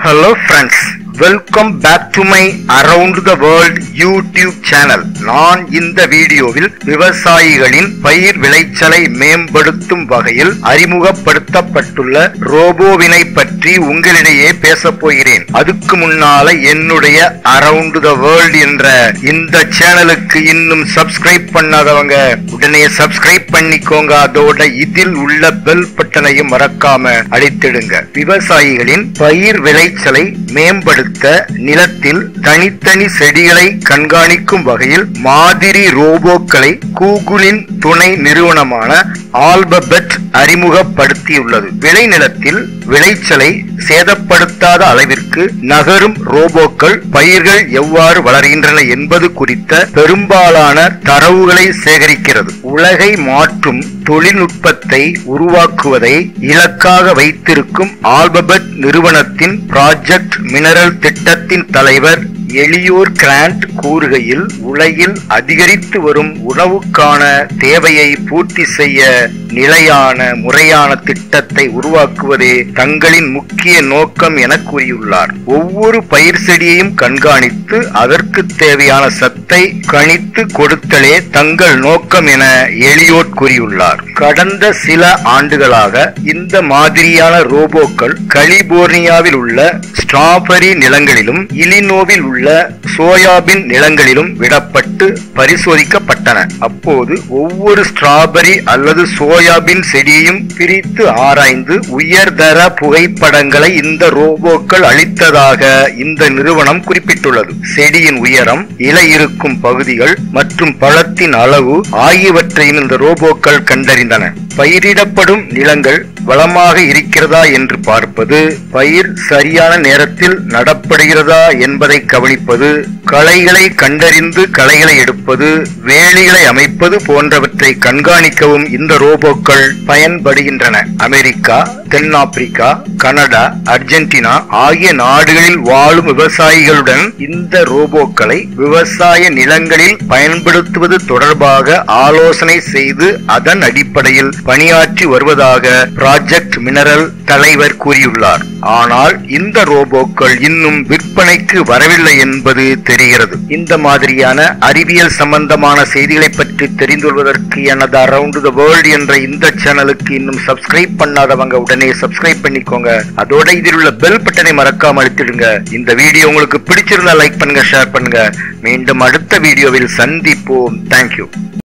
hello friends welcome back to my around the world YouTube channel நான் இந்த வீடியோவில் விவசாயிகளின் பயிர் விளைச்சலை மேம்படுத்தும் வகையில் அறிமுகப்படுத்தப்பட்டுள்ள ரோபோவினை பற்றி உங்களிடையே பேசப் போகிறேன் அதுக்கு முன்னால என்னுடைய அரவுண்ட் த வேர்ல்ட் என்ற இந்த சேனலுக்கு இன்னும் சப்ஸ்கிரைப் பண்ணாதவங்க உடனே சப்ஸ்கிரைப் பண்ணிக்கோங்க அதோட இதில் உள்ள பெல் பட்டனையும் மறக்காம அழித்திடுங்க விவசாயிகளின் பயிர் விளைச்சலை மேம்படுத்த நிலத்தில் தனித்தனி செடிகளை கண்காணிக்கும் வகையில் மாதிரி ரோபோக்களை கூகுளின் துணை நிறுவனமான ஆல்பபெட் அறிமுகப்படுத்தியுள்ளது விளைநிலத்தில் விளைச்சலை சேதப்படுத்தாத அளவிற்கு நகரும் ரோபோக்கள் பயிர்கள் எவ்வாறு வளர்கின்றன என்பது குறித்த பெரும்பாலான தரவுகளை சேகரிக்கிறது உலகை மாற்றும் தொழில்நுட்பத்தை உருவாக்குவதை இலக்காக வைத்திருக்கும் ஆல்பபெட் நிறுவனத்தின் ப்ராஜெக்ட் மினரல் திட்டத்தின் தலைவர் எளியோர் கிராண்ட் கூறுகையில் உலகில் அதிகரித்து வரும் உணவுக்கான தேவையை பூர்த்தி செய்ய நிலையான முறையான திட்டத்தை உருவாக்குவதே தங்களின் முக்கிய நோக்கம் என கூறியுள்ளார் ஒவ்வொரு பயிர் செடியையும் கண்காணித்து அதற்கு தேவையான சத்தை கணித்து கொடுத்தலே தங்கள் நோக்கம் என எளியோட் கூறியுள்ளார் கடந்த சில ஆண்டுகளாக இந்த மாதிரியான ரோபோக்கள் கலிபோர்னியாவில் உள்ள ஸ்ட்ராபெரி நிலங்களிலும் இலினோவில் உள்ள சோயாபின் நிலங்களிலும் விடப்பட்டு பரிசோதிக்கப்பட்டன அப்போது ஒவ்வொரு ஸ்ட்ராபெரி அல்லது சோயாபின் செடியையும் பிரித்து ஆராய்ந்து உயர்தர புகைப்படங்களை இந்த ரோபோக்கள் அளித்ததாக இந்த நிறுவனம் குறிப்பிட்டுள்ளது செடியின் உயரம் இலை இருக்கும் பகுதிகள் மற்றும் பழத்தின் அளவு ஆகியவற்றையும் இந்த ரோபோக்கள் கண்டறிந்தன பயிரிடப்படும் நிலங்கள் வளமாக இருக்கிறதா என்று பார்ப்பது பயிர் சரியான நேரத்தில் நடப்படுகிறதா என்பதை கவனிப்பது களைகளை கண்டறிந்து களைகளை எடுப்பது வேலிகளை அமைப்பது போன்றவற்றை கண்காணிக்கவும் இந்த ரோபோக்கள் பயன்படுகின்றன அமெரிக்கா தென்னாப்பிரிக்கா கனடா அர்ஜென்டினா ஆகிய நாடுகளில் வாழும் விவசாயிகளுடன் இந்த ரோபோக்களை விவசாய நிலங்களில் பயன்படுத்துவது தொடர்பாக ஆலோசனை செய்து அதன் அடிப்படையில் பணியாற்றி வருவதாக ப்ராஜெக்ட் மினரல் தலைவர் கூறியுள்ளார் ஆனால் இந்த ரோபோக்கள் இன்னும் விற்பனைக்கு வரவில்லை என்பது தெரிகிறது இந்த மாதிரியான அறிவியல் சம்பந்தமான செய்திகளை பற்றி தெரிந்து கொள்வதற்கு எனது அரவுண்ட் த வேர்ல்ட் என்ற இந்த சேனலுக்கு இன்னும் சப்ஸ்கிரைப் பண்ணாதவங்க உடனே சப்ஸ்கிரைப் பண்ணிக்கோங்க அதோட இதில் உள்ள பெல் பட்டனை மறக்காம அழுத்திடுங்க இந்த வீடியோ உங்களுக்கு பிடிச்சிருந்தா லைக் பண்ணுங்க ஷேர் பண்ணுங்க மீண்டும் அடுத்த வீடியோவில் சந்திப்போம் தேங்க்யூ